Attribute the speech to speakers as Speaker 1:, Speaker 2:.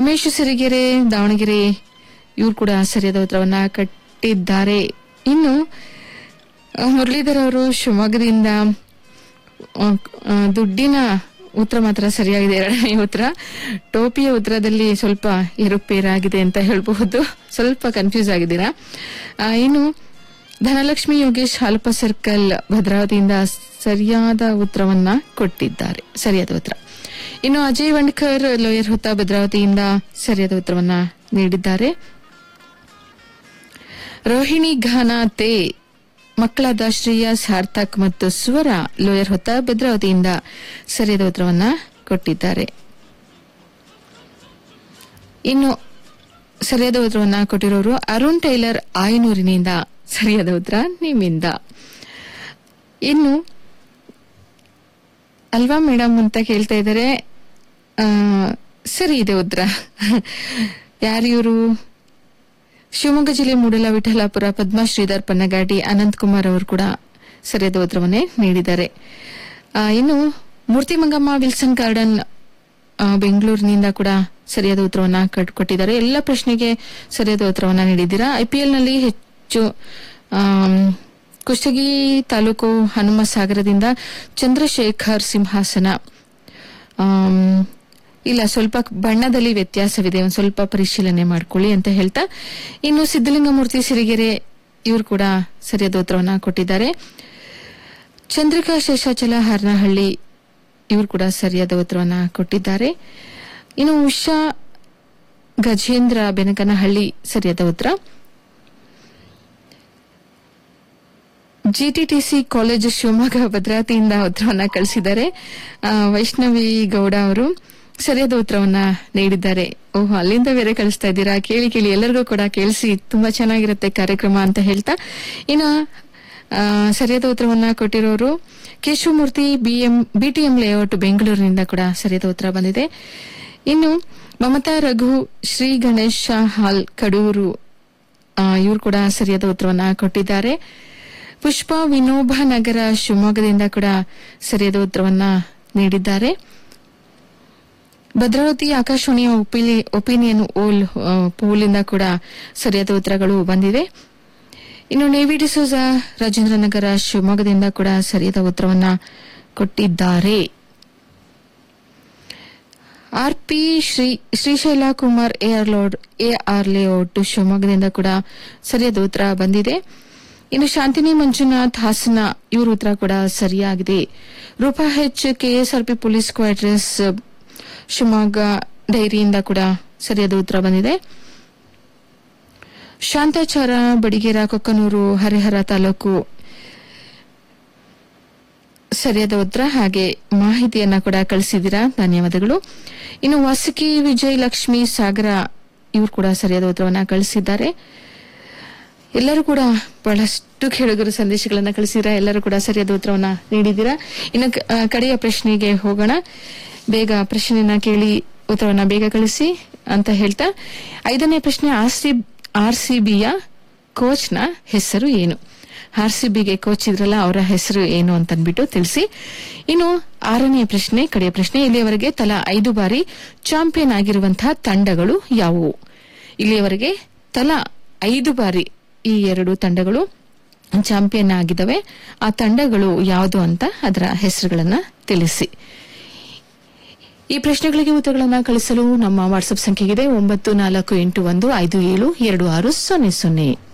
Speaker 1: ರಮೇಶ್ ಸಿರಿಗೆರೆ ದಾವಣಗೆರೆ ಇವ್ರು ಕೂಡ ಸರಿಯಾದ ಉತ್ತರವನ್ನ ಕಟ್ಟಿದ್ದಾರೆ ಇನ್ನು ಆ, ಮುರಳೀಧರ್ ಅವರು ಶಿವಮೊಗ್ಗದಿಂದ ಆ, ಆ, ದುಡ್ಡಿನ ಉತ್ತರ ಮಾತ್ರ ಸರಿಯಾಗಿದೆ ಎರಡನೇ ಉತ್ತರ ಟೋಪಿಯ ಉತ್ತರದಲ್ಲಿ ಸ್ವಲ್ಪ ಏರುಪೇರಾಗಿದೆ ಅಂತ ಹೇಳಬಹುದು ಸ್ವಲ್ಪ ಕನ್ಫ್ಯೂಸ್ ಆಗಿದ್ದೀರಾ ಆ, ಇನ್ನು ಧನಲಕ್ಷ್ಮಿ ಯೋಗೇಶ್ ಹಾಲಪ್ಪ ಸರ್ಕಲ್ ಭದ್ರಾವತಿಯಿಂದ ಸರಿಯಾದ ಉತ್ತರವನ್ನ ಕೊಟ್ಟಿದ್ದಾರೆ ಸರಿಯಾದ ಉತ್ತರ ಇನ್ನು ಅಜಯ್ ವಂಡ್ಕರ್ ಲೋಯರ್ ಹುತ್ತ ಭದ್ರಾವತಿಯಿಂದ ಸರಿಯಾದ ಉತ್ತರವನ್ನ ನೀಡಿದ್ದಾರೆ ರೋಹಿಣಿ ಘಾನ ತೇ ಮಕ್ಕಳಾದ ಶ್ರೇಯ ಸಾರ್ಥಕ್ ಮತ್ತು ಸ್ವರ ಲೋಯರ್ ಹೊತ್ತ ಭದ್ರಾವತಿಯಿಂದ ಸರಿಯಾದ ಉತ್ತರವನ್ನ ಕೊಟ್ಟಿದ್ದಾರೆ ಇನ್ನು ಸರಿಯಾದ ಉತ್ತರವನ್ನ ಕೊಟ್ಟಿರೋರು ಅರುಣ್ ಟೈಲರ್ ಆಯನೂರಿನಿಂದ ಸರಿಯಾದ ಉತ್ತರ ನಿಮ್ಮಿಂದ ಇನ್ನು ಅಲ್ವಾ ಮೇಡಮ್ ಅಂತ ಕೇಳ್ತಾ ಇದ್ದಾರೆ ಆ, ಸರಿ ಇದೆ ಉತ್ತರ ಯಾರು ಇವರು ಶಿವಮೊಗ್ಗ ಜಿಲ್ಲೆ ಮೂಡಲ ವಿಠಲಾಪುರ ಪದ್ಮ ಶ್ರೀಧರ್ ಪನ್ನಗಾಡಿ ಅನಂತ್ ಕುಮಾರ್ ಅವರು ಕೂಡ ಸರಿಯಾದ ಉತ್ತರವನ್ನೇ ನೀಡಿದ್ದಾರೆ ಆ, ಇನ್ನು ಮೂರ್ತಿ ಮಂಗಮ್ಮ ವಿಲ್ಸನ್ ಗಾರ್ಡನ್ ಆ, ಬೆಂಗಳೂರಿನಿಂದ ಕೂಡ ಸರಿಯಾದ ಉತ್ತರವನ್ನ ಕಟ್- ಕೊಟ್ಟಿದ್ದಾರೆ ಎಲ್ಲ ಪ್ರಶ್ನೆಗೆ ಸರಿಯಾದ ಉತ್ತರವನ್ನ ನೀಡಿದ್ದೀರಾ ಐಪಿಎಲ್ ನಲ್ಲಿ ಹೆಚ್ಚು ಆಮ್, ಕುಷ್ಟಗಿ ತಾಲೂಕು ಹನುಮ ಸಾಗರದಿಂದ ಚಂದ್ರಶೇಖರ್ ಸಿಂಹಾಸನ ಆಮ್, ಇಲ್ಲ ಸ್ವಲ್ಪ ಬಣ್ಣದಲ್ಲಿ ವ್ಯತ್ಯಾಸವಿದೆ ಒಂದು ಸ್ವಲ್ಪ ಪರಿಶೀಲನೆ ಮಾಡ್ಕೊಳ್ಳಿ ಅಂತ ಹೇಳ್ತಾ ಇನ್ನು ಸಿದ್ದಲಿಂಗಮೂರ್ತಿ ಸಿರಿಗೆರೆ ಇವರು ಕೂಡ ಸರಿಯಾದ ಉತ್ತರವನ್ನ ಕೊಟ್ಟಿದ್ದಾರೆ ಚಂದ್ರಿಕಾ ಶೇಷಾಚಲ ಹರ್ನಹಳ್ಳಿ ಇವರು ಕೂಡ ಸರಿಯಾದ ಉತ್ತರವನ್ನ ಕೊಟ್ಟಿದ್ದಾರೆ ಇನ್ನು ಉಷಾ ಗಜೇಂದ್ರ ಬೆನಕನಹಳ್ಳಿ ಸರಿಯಾದ ಉತ್ತರ ಜಿಟಿಟಿಸಿ ಕಾಲೇಜು ಶಿವಮೊಗ್ಗ ಭದ್ರಾವತಿಯಿಂದ ಉತ್ತರವನ್ನ ಕಳಿಸಿದ್ದಾರೆ ಆ, ವೈಷ್ಣವಿ ಗೌಡ ಅವರು ಸರಿಯಾದ ಉತ್ತರವನ್ನ ನೀಡಿದ್ದಾರೆ ಓಹ್ ಅಲ್ಲಿಂದ ಬೇರೆ ಕಳಿಸ್ತಾ ಇದ್ದೀರಾ ಕೇಳಿ ಕೇಳಿ ಎಲ್ಲರಿಗೂ ಕೂಡ ಕೇಳಿಸಿ ತುಂಬಾ ಚೆನ್ನಾಗಿರುತ್ತೆ ಕಾರ್ಯಕ್ರಮ ಅಂತ ಹೇಳ್ತಾ ಇನ್ನು ಆ, ಸರಿಯಾದ ಉತ್ತರವನ್ನ ಕೊಟ್ಟಿರೋರು ಕೇಶವಮೂರ್ತಿ ಬಿಎಂ ಬಿಟಿಎಂ ಲೇಔಟ್ ಬೆಂಗಳೂರಿನಿಂದ ಕೂಡ ಸರಿಯಾದ ಉತ್ತರ ಬಂದಿದೆ ಇನ್ನು ಮಮತಾ ರಘು ಶ್ರೀ ಗಣೇಶ ಹಾಲ್ ಕಡೂರು ಇವರು ಕೂಡ ಸರಿಯಾದ ಉತ್ತರವನ್ನ ಕೊಟ್ಟಿದ್ದಾರೆ ಪುಷ್ಪ ವಿನೋಬ ನಗರ ಶಿವಮೊಗ್ಗದಿಂದ ಕೂಡ ಸರಿಯಾದ ಉತ್ತರವನ್ನ ನೀಡಿದ್ದಾರೆ ಭದ್ರಾವತಿ ಆಕಾಶವಾಣಿಯ ಒಪಿಲಿ- ಒಪಿನಿಯನ್ ಓಲ್ ಆ, ಪೋಲಿಂದ ಕೂಡ ಸರಿಯಾದ ಉತ್ತರಗಳು ಬಂದಿವೆ ಇನ್ನು ನೇವಿ ಡಿಸೋಜ ರಾಜೇಂದ್ರನಗರ ಶಿವಮೊಗ್ಗದಿಂದ ಕೂಡ ಸರಿಯಾದ ಉತ್ತರವನ್ನ ಕೊಟ್ಟಿದ್ದಾರೆ RP Shri Srishaila Kumar AR road AR layout ಶಿವಮೊಗ್ಗದಿಂದ ಕೂಡ ಸರಿಯಾದ ಉತ್ತರ ಬಂದಿದೆ ಇನ್ನು ಶಾಂತಿನಿ ಮಂಜುನಾಥ್ ಹಾಸನ ಇವ್ರ ಉತ್ತರ ಕೂಡ ಸರಿಯಾಗಿದೆ Roopa H KSRP police quarters Shivamogga ಡೈರಿಯಿಂದ ಕೂಡ ಸರಿಯಾದ ಉತ್ತರ ಬಂದಿದೆ ಶಾಂತಾಚಾರ ಬಡಿಗೇರ ಕೊಕ್ಕನೂರು ಹರಿಹರ ತಾಲೂಕು ಸರಿಯಾದ ಉತ್ತರ ಹಾಗೆ ಮಾಹಿತಿಯನ್ನ ಕೂಡ ಕಳಿಸಿದ್ದೀರಾ ಧನ್ಯವಾದಗಳು ಇನ್ನು ವಾಸುಕಿ ವಿಜಯ್ ಲಕ್ಷ್ಮಿ ಸಾಗರ ಇವರು ಕೂಡ ಸರಿಯಾದ ಉತ್ತರವನ್ನ ಕಳಿಸಿದ್ದಾರೆ ಎಲ್ಲರೂ ಕೂಡ ಬಹಳಷ್ಟು ಕೇಳುಗರು ಸಂದೇಶಗಳನ್ನ ಕಳಿಸಿದ್ದೀರಾ ಎಲ್ಲರೂ ಕೂಡ ಸರಿಯಾದ ಉತ್ತರವನ್ನ ನೀಡಿದ್ದೀರಾ ಇನ್ನು ಕ- ಆ, ಕಡೆಯ ಪ್ರಶ್ನೆಗೆ ಹೋಗೋಣ ಬೇಗ ಪ್ರಶ್ನೆಯನ್ನ ಕೇಳಿ ಉತ್ತರವನ್ನ ಬೇಗ ಕಳಿಸಿ ಅಂತ ಹೇಳ್ತಾ ಐದನೇ ಪ್ರಶ್ನೆ ಆರ್ ಸಿ ಬಿಯ ಕೋಚ್ನ ಹೆಸರು ಏನು ಆರ್ ಸಿ ಬಿಗೆ ಕೋಚ್ ಇದ್ರಲ್ಲ ಅವರ ಹೆಸರು ಏನು ಅಂತ ಅಂದ್ಬಿಟ್ಟು ತಿಳಿಸಿ ಇನ್ನು ಆರನೇ ಪ್ರಶ್ನೆ ಕಡೆಯ ಪ್ರಶ್ನೆ ಇಲ್ಲಿಯವರೆಗೆ ತಲಾ ಐದು ಬಾರಿ ಚಾಂಪಿಯನ್ ಆಗಿರುವಂತಹ ತಂಡಗಳು ಯಾವುವು ಇಲ್ಲಿಯವರೆಗೆ ತಲಾ ಐದು ಬಾರಿ ಈ ಎರಡು ತಂಡಗಳು ಚಾಂಪಿಯನ್ ಆಗಿದ್ದಾವೆ ಆ ತಂಡಗಳು ಯಾವುದು ಅಂತ ಅದರ ಹೆಸರುಗಳನ್ನ ತಿಳಿಸಿ ಈ ಪ್ರಶ್ನೆಗಳಿಗೆ ಉತ್ತರಗಳನ್ನು ಕಳಿಸಲು ನಮ್ಮ ವಾಟ್ಸ್ಆಪ್ ಸಂಖ್ಯೆಗಿದೆ ಒಂಬತ್ತು ನಾಲ್ಕು ಎಂಟು ಒಂದು ಐದು ಏಳು ಎರಡು ಆರು ಸೊನ್ನೆ ಸೊನ್ನೆ